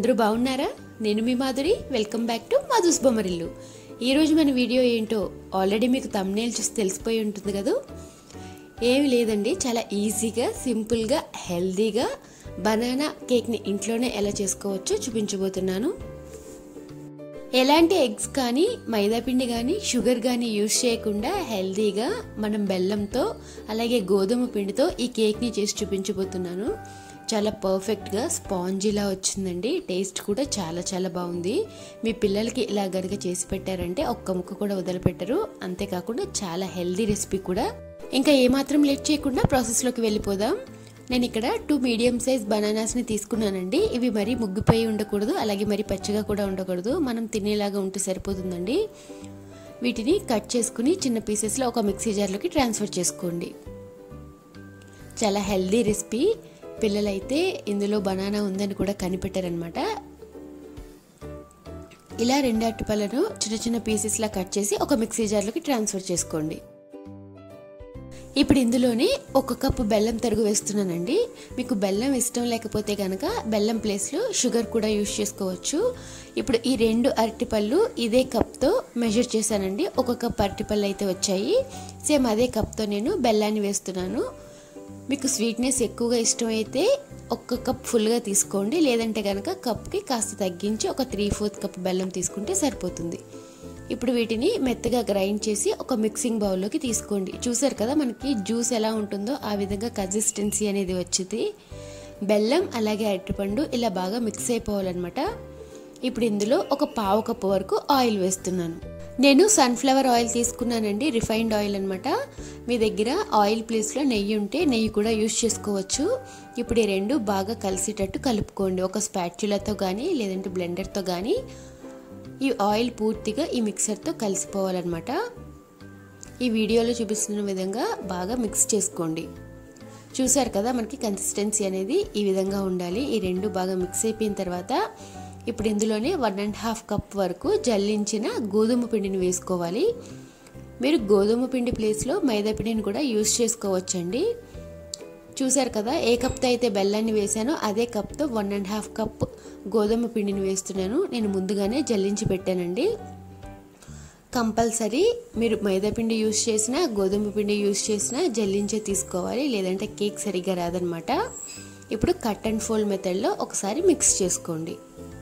అందరూ బాగున్నారా నేను మీ Madhuri welcome back to Madhu's Bommarillu ఈరోజు మన వీడియో ఏంటో ఆల్రెడీ మీకు తమ్నేల్ చూసి తెలిసిపోయి ఉంటుంది కదా ఏమి లేదండి చాలా ఈజీగా సింపుల్గా హెల్దీగా బనానా కేక్ని ఇంట్లోనే ఎలా చేసుకోవచ్చో చూపించబోతున్నాను ఎలాంటి ఎగ్స్ కానీ మైదాపిండి కానీ షుగర్ కానీ యూజ్ చేయకుండా హెల్దీగా మనం బెల్లంతో అలాగే గోధుమ పిండితో ఈ కేక్ని చేసి చూపించబోతున్నాను చాలా పర్ఫెక్ట్గా స్పాంజీలా వచ్చిందండి టేస్ట్ కూడా చాలా చాలా బాగుంది మీ పిల్లలకి ఇలా గనుక చేసి పెట్టారంటే ఒక్క ముక్క కూడా వదిలిపెట్టరు అంతేకాకుండా చాలా హెల్దీ రెసిపీ కూడా ఇంకా ఏమాత్రం లేట్ చేయకుండా ప్రాసెస్లోకి వెళ్ళిపోదాం నేను ఇక్కడ టూ మీడియం సైజ్ బనానాస్ని తీసుకున్నానండి ఇవి మరీ ముగ్గిపోయి ఉండకూడదు అలాగే మరీ పచ్చిగా కూడా ఉండకూడదు మనం తినేలాగా ఉంటే సరిపోతుందండి వీటిని కట్ చేసుకుని చిన్న పీసెస్లో ఒక మిక్సీ జార్లోకి ట్రాన్స్ఫర్ చేసుకోండి చాలా హెల్దీ రెసిపీ పిల్లలైతే ఇందులో బనానా ఉందని కూడా కనిపెట్టారనమాట ఇలా రెండు అరటిపళ్ళను చిన్న చిన్న పీసెస్లా కట్ చేసి ఒక మిక్సీ జార్లోకి ట్రాన్స్ఫర్ చేసుకోండి ఇప్పుడు ఇందులోనే ఒక కప్పు బెల్లం తరుగు వేస్తున్నానండి మీకు బెల్లం ఇష్టం లేకపోతే కనుక బెల్లం ప్లేస్లో షుగర్ కూడా యూజ్ చేసుకోవచ్చు ఇప్పుడు ఈ రెండు అరటిపళ్ళు ఇదే కప్తో మెజర్ చేశానండి ఒక కప్ అరటిపళ్ళు అయితే వచ్చాయి సేమ్ అదే కప్తో నేను బెల్లాన్ని వేస్తున్నాను మీకు స్వీట్నెస్ ఎక్కువగా ఇష్టమైతే ఒక్క కప్ ఫుల్గా తీసుకోండి లేదంటే కనుక కప్కి కాస్త తగ్గించి ఒక త్రీ ఫోర్త్ కప్ బెల్లం తీసుకుంటే సరిపోతుంది ఇప్పుడు వీటిని మెత్తగా గ్రైండ్ చేసి ఒక మిక్సింగ్ బౌల్లోకి తీసుకోండి చూసారు కదా మనకి జ్యూస్ ఎలా ఉంటుందో ఆ విధంగా కన్సిస్టెన్సీ అనేది వచ్చింది బెల్లం అలాగే అరటిపండు ఇలా బాగా మిక్స్ అయిపోవాలన్నమాట ఇప్పుడు ఇందులో ఒక పావు కప్పు వరకు ఆయిల్ వేస్తున్నాను నేను సన్ఫ్లవర్ ఆయిల్ తీసుకున్నానండి రిఫైన్డ్ ఆయిల్ అనమాట మీ దగ్గర ఆయిల్ ప్లేస్లో నెయ్యి ఉంటే నెయ్యి కూడా యూజ్ చేసుకోవచ్చు ఇప్పుడు ఈ రెండు బాగా కలిసేటట్టు కలుపుకోండి ఒక స్పాచ్యులతో కానీ లేదంటే బ్లెండర్తో కానీ ఈ ఆయిల్ పూర్తిగా ఈ మిక్సర్తో కలిసిపోవాలన్నమాట ఈ వీడియోలో చూపిస్తున్న విధంగా బాగా మిక్స్ చేసుకోండి చూసారు కదా మనకి కన్సిస్టెన్సీ అనేది ఈ విధంగా ఉండాలి ఈ రెండు బాగా మిక్స్ అయిపోయిన తర్వాత ఇప్పుడు ఇందులోనే వన్ అండ్ హాఫ్ కప్ వరకు జల్లించిన గోధుమ పిండిని వేసుకోవాలి మీరు గోధుమ పిండి ప్లేస్లో మైదా పిండిని కూడా యూస్ చేసుకోవచ్చండి చూసారు కదా ఏ కప్తో అయితే బెల్లాన్ని వేసానో అదే కప్తో వన్ అండ్ హాఫ్ కప్ గోధుమ పిండిని వేస్తున్నాను నేను ముందుగానే జల్లించి పెట్టానండి కంపల్సరీ మీరు మైదా పిండి యూస్ చేసినా గోధుమ పిండి యూస్ చేసినా జల్లించే తీసుకోవాలి లేదంటే కేక్ సరిగ్గా రాదనమాట ఇప్పుడు కట్ అండ్ ఫోల్డ్ మెథడ్లో ఒకసారి మిక్స్ చేసుకోండి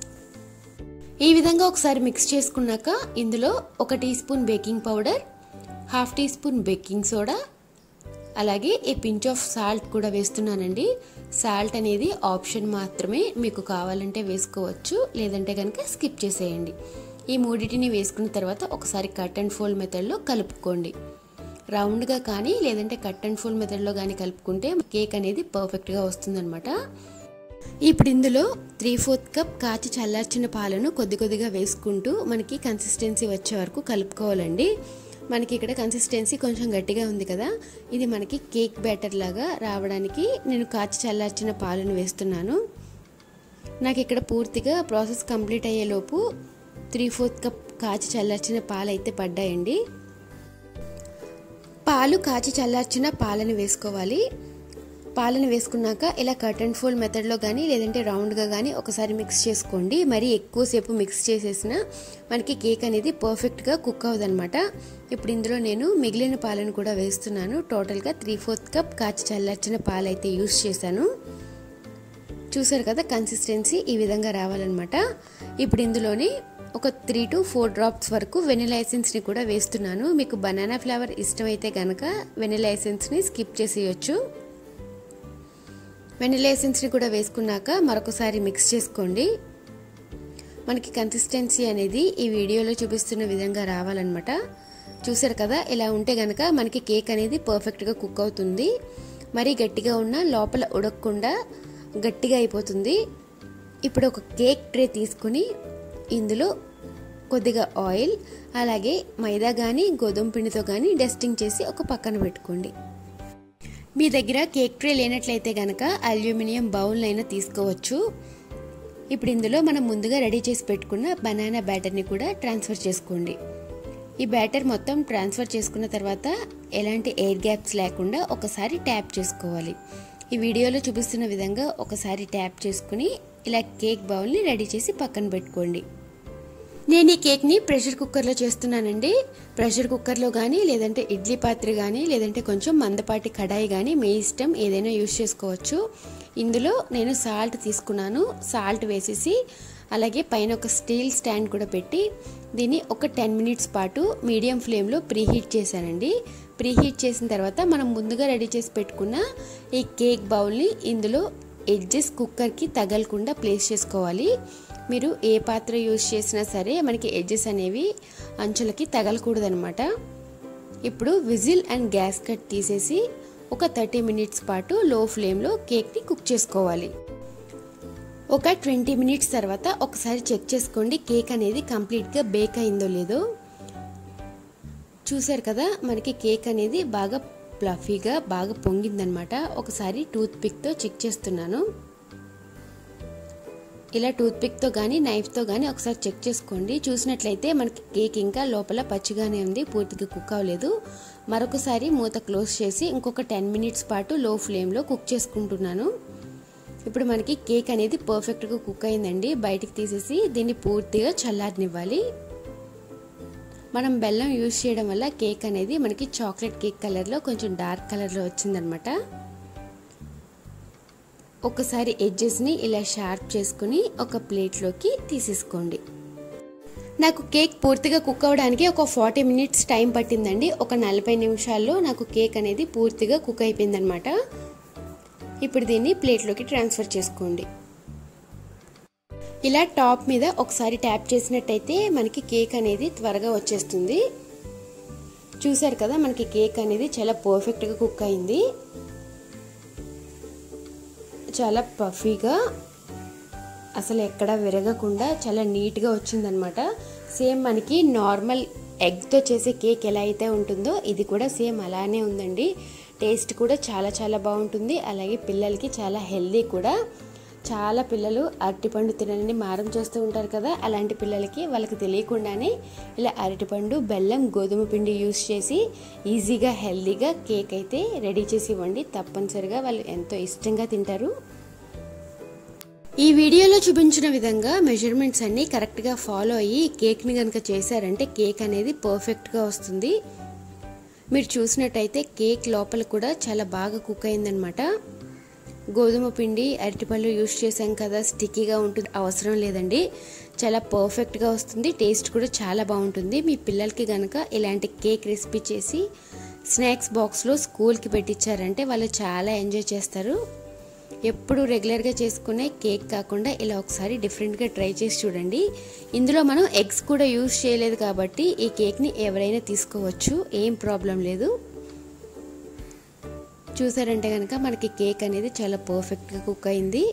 ఈ విధంగా ఒకసారి మిక్స్ చేసుకున్నాక ఇందులో ఒక teaspoon baking powder half teaspoon baking soda అలాగే ఈ పించ్ ఆఫ్ సాల్ట్ కూడా వేస్తున్నానండి సాల్ట్ అనేది ఆప్షన్ మాత్రమే మీకు కావాలంటే వేసుకోవచ్చు లేదంటే కనుక స్కిప్ చేసేయండి ఈ మూడింటిని వేసుకున్న తర్వాత ఒకసారి కట్ అండ్ ఫోల్డ్ మెథడ్లో కలుపుకోండి రౌండ్గా కానీ లేదంటే కట్ అండ్ ఫోల్డ్ మెథడ్లో కానీ కలుపుకుంటే కేక్ అనేది పర్ఫెక్ట్గా వస్తుందన్నమాట ఇప్పుడు ఇందులో త్రీ ఫోర్త్ కప్ కాచి చల్లార్చిన పాలను కొద్ది కొద్దిగా వేసుకుంటూ మనకి కన్సిస్టెన్సీ వచ్చే వరకు కలుపుకోవాలండి మనకి ఇక్కడ కన్సిస్టెన్సీ కొంచెం గట్టిగా ఉంది కదా ఇది మనకి కేక్ బ్యాటర్ లాగా రావడానికి నేను కాచి చల్లార్చిన పాలను వేస్తున్నాను నాకు ఇక్కడ పూర్తిగా ప్రాసెస్ కంప్లీట్ అయ్యేలోపు త్రీ ఫోర్త్ కప్ కాచి చల్లార్చిన పాలు అయితే పడ్డాయండి పాలు కాచి చల్లార్చిన పాలను వేసుకోవాలి పాలను వేసుకున్నాక ఇలా కట్ అండ్ ఫోల్డ్ మెథడ్లో కానీ లేదంటే రౌండ్గా కానీ ఒకసారి మిక్స్ చేసుకోండి మరీ ఎక్కువసేపు మిక్స్ చేసేసిన మనకి కేక్ అనేది పర్ఫెక్ట్గా కుక్ అవ్వదనమాట ఇప్పుడు ఇందులో నేను మిగిలిన పాలను కూడా వేస్తున్నాను టోటల్గా త్రీ ఫోర్త్ కప్ కాచి చల్లార్చిన పాలు అయితే యూస్ చేశాను చూసారు కదా కన్సిస్టెన్సీ ఈ విధంగా రావాలన్నమాట ఇప్పుడు ఇందులోని ఒక త్రీ టు ఫోర్ డ్రాప్స్ వరకు వెనిలా ఎసెన్స్ని కూడా వేస్తున్నాను మీకు బనానా ఫ్లేవర్ ఇష్టమైతే కనుక వెనిలా ఎసెన్స్ని స్కిప్ చేసేయచ్చు వెనిలా ఎసెన్స్ని కూడా వేసుకున్నాక మరొకసారి మిక్స్ చేసుకోండి మనకి కన్సిస్టెన్సీ అనేది ఈ వీడియోలో చూపిస్తున్న విధంగా రావాలన్నమాట చూసారు కదా ఇలా ఉంటే కనుక మనకి కేక్ అనేది పర్ఫెక్ట్గా కుక్ అవుతుంది మరీ గట్టిగా ఉన్న లోపల ఉడకకుండా గట్టిగా అయిపోతుంది ఇప్పుడు ఒక కేక్ ట్రే తీసుకుని ఇందులో కొద్దిగా ఆయిల్ అలాగే మైదా కానీ గోధుమ పిండితో కానీ డస్టింగ్ చేసి ఒక పక్కన పెట్టుకోండి మీ దగ్గర కేక్ ట్రే లేనట్లయితే కనుక అల్యూమినియం బౌల్ అయినా తీసుకోవచ్చు ఇప్పుడు ఇందులో మనం ముందుగా రెడీ చేసి పెట్టుకున్న బనానా బ్యాటర్ని కూడా ట్రాన్స్ఫర్ చేసుకోండి ఈ బ్యాటర్ మొత్తం ట్రాన్స్ఫర్ చేసుకున్న తర్వాత ఎలాంటి ఎయిర్ గ్యాప్స్ లేకుండా ఒకసారి ట్యాప్ చేసుకోవాలి ఈ వీడియోలో చూపిస్తున్న విధంగా ఒకసారి ట్యాప్ చేసుకుని ఇలా కేక్ బౌల్ని రెడీ చేసి పక్కన పెట్టుకోండి నేను ఈ కేక్ని ప్రెషర్ కుక్కర్లో చేస్తున్నానండి ప్రెషర్ కుక్కర్లో కానీ లేదంటే ఇడ్లీ పాత్ర కానీ లేదంటే కొంచెం మందపాటి కడాయి కానీ మీ ఇష్టం ఏదైనా యూస్ చేసుకోవచ్చు ఇందులో నేను సాల్ట్ తీసుకున్నాను సాల్ట్ వేసేసి అలాగే పైన ఒక స్టీల్ స్టాండ్ కూడా పెట్టి దీన్ని ఒక టెన్ మినిట్స్ పాటు మీడియం ఫ్లేమ్లో ప్రీహీట్ చేశానండి ప్రీహీట్ చేసిన తర్వాత మనం ముందుగా రెడీ చేసి పెట్టుకున్న ఈ కేక్ బౌల్ని ఇందులో ఎడ్జెస్ కుక్కర్కి తగలకుండా ప్లేస్ చేసుకోవాలి మీరు ఏ పాత్ర యూజ్ చేసినా సరే మనకి ఎడ్జెస్ అనేవి అంచులకి తగలకూడదనమాట ఇప్పుడు విజిల్ అండ్ గ్యాస్ కట్ తీసేసి ఒక థర్టీ మినిట్స్ పాటు లో ఫ్లేమ్లో కేక్ని కుక్ చేసుకోవాలి ఒక ట్వంటీ మినిట్స్ తర్వాత ఒకసారి చెక్ చేసుకోండి కేక్ అనేది కంప్లీట్గా బేక్ అయిందో లేదో చూసారు కదా మనకి కేక్ అనేది బాగా ప్లఫీగా బాగా పొంగిందనమాట ఒకసారి టూత్ పిక్తో చెక్ చేస్తున్నాను ఇలా టూత్ పిక్తో కానీ నైఫ్తో కానీ ఒకసారి చెక్ చేసుకోండి చూసినట్లయితే మనకి కేక్ ఇంకా లోపల పచ్చిగానే ఉంది పూర్తిగా కుక్ అవ్వలేదు మరొకసారి మూత క్లోజ్ చేసి ఇంకొక టెన్ మినిట్స్ పాటు లో ఫ్లేమ్లో కుక్ చేసుకుంటున్నాను ఇప్పుడు మనకి కేక్ అనేది పర్ఫెక్ట్గా కుక్ అయిందండి బయటికి తీసేసి దీన్ని పూర్తిగా చల్లారనివ్వాలి మనం బెల్లం యూజ్ చేయడం వల్ల కేక్ అనేది మనకి చాక్లెట్ కేక్ కలర్లో కొంచెం డార్క్ కలర్లో వచ్చిందనమాట ఒకసారి ఎడ్జెస్ని ఇలా షార్ప్ చేసుకుని ఒక ప్లేట్లోకి తీసేసుకోండి నాకు కేక్ పూర్తిగా కుక్ అవ్వడానికి ఒక ఫార్టీ మినిట్స్ టైం పట్టిందండి ఒక నలభై నిమిషాల్లో నాకు కేక్ అనేది పూర్తిగా కుక్ అయిపోయిందనమాట ఇప్పుడు దీన్ని ప్లేట్లోకి ట్రాన్స్ఫర్ చేసుకోండి ఇలా టాప్ మీద ఒకసారి ట్యాప్ చేసినట్టయితే మనకి కేక్ అనేది త్వరగా వచ్చేస్తుంది చూసారు కదా మనకి కేక్ అనేది చాలా పర్ఫెక్ట్గా కుక్ అయింది చాలా పఫీగా అసలు ఎక్కడ విరగకుండా చాలా నీట్గా వచ్చిందనమాట సేమ్ మనకి నార్మల్ ఎగ్తో చేసే కేక్ ఎలా అయితే ఉంటుందో ఇది కూడా సేమ్ అలానే ఉందండి టేస్ట్ కూడా చాలా చాలా బాగుంటుంది అలాగే పిల్లలకి చాలా హెల్దీ కూడా చాలా పిల్లలు అరటిపండు తినని మారం చేస్తూ ఉంటారు కదా అలాంటి పిల్లలకి వాళ్ళకి తెలియకుండానే ఇలా అరటిపండు బెల్లం గోధుమ పిండి యూస్ చేసి ఈజీగా హెల్దీగా కేక్ అయితే రెడీ చేసి ఇవ్వండి తప్పనిసరిగా వాళ్ళు ఎంతో ఇష్టంగా తింటారు ఈ వీడియోలో చూపించిన విధంగా మెజర్మెంట్స్ అన్నీ కరెక్ట్గా ఫాలో అయ్యి కేక్ని కనుక చేశారంటే కేక్ అనేది పర్ఫెక్ట్గా వస్తుంది మీరు చూసినట్టయితే కేక్ లోపల కూడా చాలా బాగా కుక్ అయిందనమాట గోధుమ పిండి అరటిపళ్ళు యూస్ చేసాం కదా స్టిక్కీగా ఉంటుంది అవసరం లేదండి చాలా పర్ఫెక్ట్గా వస్తుంది టేస్ట్ కూడా చాలా బాగుంటుంది మీ పిల్లలకి కనుక ఇలాంటి కేక్ రెసిపీ చేసి స్నాక్స్ బాక్స్లో స్కూల్కి పెట్టించారంటే వాళ్ళు చాలా ఎంజాయ్ చేస్తారు ఎప్పుడు రెగ్యులర్గా చేసుకునే కేక్ కాకుండా ఇలా ఒకసారి డిఫరెంట్గా ట్రై చేసి చూడండి ఇందులో మనం ఎగ్స్ కూడా యూజ్ చేయలేదు కాబట్టి ఈ కేక్ని ఎవరైనా తీసుకోవచ్చు ఏం ప్రాబ్లం లేదు చూసారంటే కనుక మనకి కేక్ అనేది చాలా పర్ఫెక్ట్గా కుక్ అయింది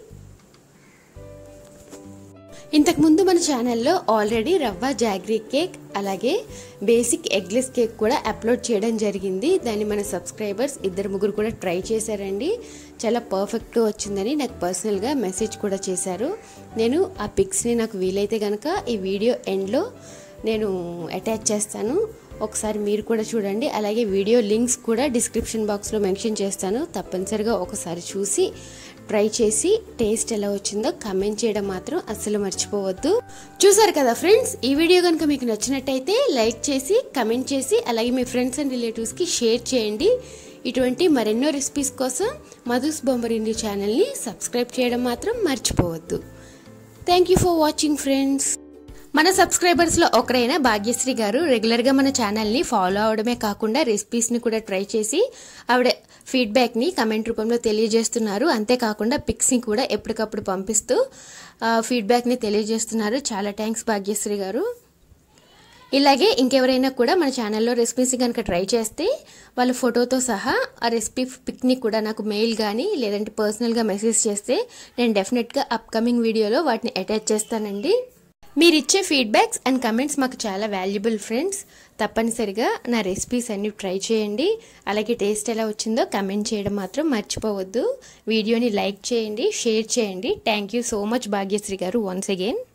ఇంతకుముందు మన ఛానల్లో ఆల్రెడీ రవ్వ జాగ్రీ కేక్ అలాగే బేసిక్ ఎగ్లెస్ కేక్ కూడా అప్లోడ్ చేయడం జరిగింది దాన్ని మన సబ్స్క్రైబర్స్ ఇద్దరు ముగ్గురు కూడా ట్రై చేశారండి చాలా పర్ఫెక్ట్గా వచ్చిందని నాకు పర్సనల్గా మెసేజ్ కూడా చేశారు నేను ఆ పిక్స్ని నాకు వీలైతే కనుక ఈ వీడియో ఎండ్లో నేను అటాచ్ చేస్తాను ఒకసారి మీరు కూడా చూడండి అలాగే వీడియో లింక్స్ కూడా డిస్క్రిప్షన్ బాక్స్లో మెన్షన్ చేస్తాను తప్పనిసరిగా ఒకసారి చూసి ట్రై చేసి టేస్ట్ ఎలా వచ్చిందో కమెంట్ చేయడం మాత్రం అస్సలు మర్చిపోవద్దు చూసారు కదా ఫ్రెండ్స్ ఈ వీడియో కనుక మీకు నచ్చినట్టయితే లైక్ చేసి కమెంట్ చేసి అలాగే మీ ఫ్రెండ్స్ అండ్ రిలేటివ్స్కి షేర్ చేయండి ఇటువంటి మరెన్నో రెసిపీస్ కోసం మధుస్ బొమ్మరిండి ఛానల్ని సబ్స్క్రైబ్ చేయడం మాత్రం మర్చిపోవద్దు thank you for watching friends మన సబ్స్క్రైబర్స్లో ఒకరైన భాగ్యశ్రీ గారు రెగ్యులర్గా మన ఛానల్ని ఫాలో అవడమే కాకుండా రెసిపీస్ని కూడా ట్రై చేసి ఆవిడ ఫీడ్బ్యాక్ని కమెంట్ రూపంలో తెలియజేస్తున్నారు అంతేకాకుండా పిక్స్ని కూడా ఎప్పటికప్పుడు పంపిస్తూ ఫీడ్బ్యాక్ని తెలియజేస్తున్నారు చాలా థ్యాంక్స్ భాగ్యశ్రీ గారు ఇలాగే ఇంకెవరైనా కూడా మన ఛానల్లో రెసిపీస్ కనుక ట్రై చేస్తే వాళ్ళ ఫోటోతో సహా ఆ రెసిపీ పిక్ని కూడా నాకు మెయిల్ కానీ లేదంటే పర్సనల్గా మెసేజ్ చేస్తే నేను డెఫినెట్గా అప్కమింగ్ వీడియోలో వాటిని అటాచ్ చేస్తానండి మీరు ఇచ్చే ఫీడ్బ్యాక్స్ అండ్ కమెంట్స్ మాకు చాలా వాల్యుబుల్ ఫ్రెండ్స్ తప్పనిసరిగా నా రెసిపీస్ అన్ని ట్రై చేయండి అలాగే టేస్ట్ ఎలా వచ్చిందో కమెంట్ చేయడం మాత్రం మర్చిపోవద్దు వీడియోని లైక్ చేయండి షేర్ చేయండి thank you so much Bhagyashree గారు వన్స్ అగైన్